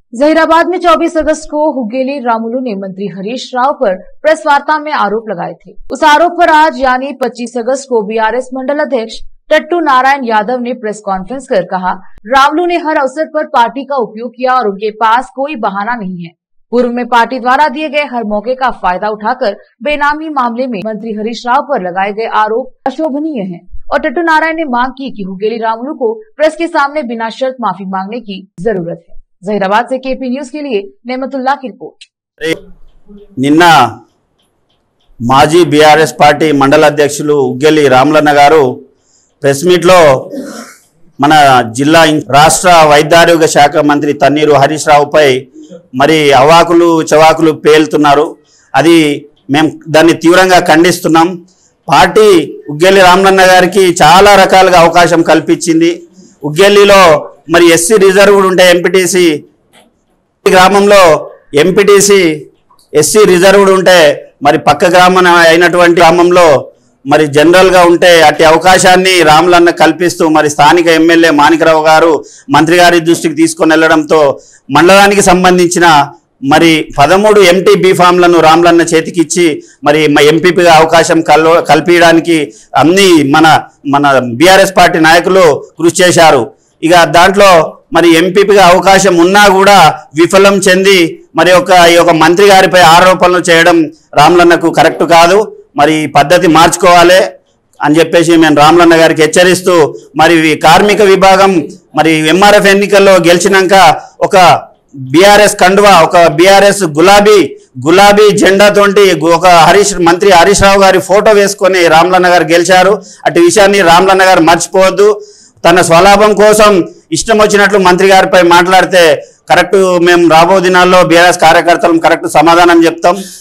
जहीराबाद में 24 अगस्त को हुगेली रामुलू ने मंत्री हरीश राव पर प्रेस वार्ता में आरोप लगाए थे उस आरोप पर आज यानी 25 अगस्त को बीआरएस मंडल अध्यक्ष टट्टू नारायण यादव ने प्रेस कॉन्फ्रेंस कर कहा रामलू ने हर अवसर पर पार्टी का उपयोग किया और उनके पास कोई बहाना नहीं है पूर्व में पार्टी द्वारा दिए गए हर मौके का फायदा उठाकर बेनामी मामले में मंत्री हरीश राव पर लगाए गए आरोप अशोभनीय हैं और टट्टू नारायण ने मांग की कि हुगेली रामुलू को प्रेस के सामने बिना शर्त माफी मांगने की जरूरत है जहीराबाद से केपी न्यूज के लिए नेमतुल्ला की रिपोर्ट నిన్న మాజీ బీఆర్ఎస్ పార్టీ మండల అధ్యక్షులు ఉగ్గెల్లి రామలన్న గారు ప్రెస్ మీట్లో మన జిల్లా ఇన్- రాష్ట్ర వైద్యారోగ్య శాఖ మంత్రి తన్నీరు హరీష్ రావుపై మరి అవాకులు చవాకులు పేలుతున్నారు అది మేము దాన్ని తీవ్రంగా ఖండిస్తున్నాం పార్టీ ఉగ్గెల్లి రామలన్న గారికి చాలా రకాలుగా అవకాశం కల్పించింది ఉగ్గెల్లిలో మరి ఎస్సీ రిజర్వ్డ్ ఉంటే ఎంపీటీసీ గ్రామంలో ఎంపీటీసీ ఎస్సీ రిజర్వ్డ్ ఉంటే మరి పక్క గ్రామం అయినటువంటి గ్రామంలో మరి జనరల్గా ఉంటే అట్టి అవకాశాన్ని రాములన్న కల్పిస్తూ మరి స్థానిక ఎమ్మెల్యే మాణికరావు గారు మంత్రి గారి దృష్టికి తీసుకొని వెళ్ళడంతో మండలానికి సంబంధించిన మరి పదమూడు ఎంటీ బీఫామ్లను రామ్లన్న చేతికిచ్చి మరి మా ఎంపీపీగా అవకాశం కల్ కల్పించడానికి అన్ని మన మన బీఆర్ఎస్ పార్టీ నాయకులు కృషి చేశారు ఇక దాంట్లో మరి ఎంపీపీగా అవకాశం ఉన్నా కూడా విఫలం చెంది మరి ఒక ఈ యొక్క మంత్రి గారిపై ఆరోపణలు చేయడం రామ్లన్నకు కరెక్ట్ కాదు మరి ఈ పద్ధతి మార్చుకోవాలి అని చెప్పేసి మేము రామలన్న గారికి హెచ్చరిస్తూ మరి ఈ కార్మిక విభాగం మరి ఎంఆర్ఎఫ్ ఎన్నికల్లో గెలిచినాక ఒక బీఆర్ఎస్ కండువా ఒక బీఆర్ఎస్ గులాబీ గులాబీ జెండాతోటి ఒక హరీష్ మంత్రి హరీష్ రావు గారి ఫోటో వేసుకొని రామలన్న గారు గెలిచారు అటు విషయాన్ని రామలన్న గారు మర్చిపోవద్దు తన స్వలాభం కోసం ఇష్టం వచ్చినట్లు మంత్రి గారిపై మాట్లాడితే కరెక్ట్ మేము రాబో దినాల్లో బీఆర్ఎస్ కార్యకర్తలు కరెక్ట్ సమాధానం చెప్తాం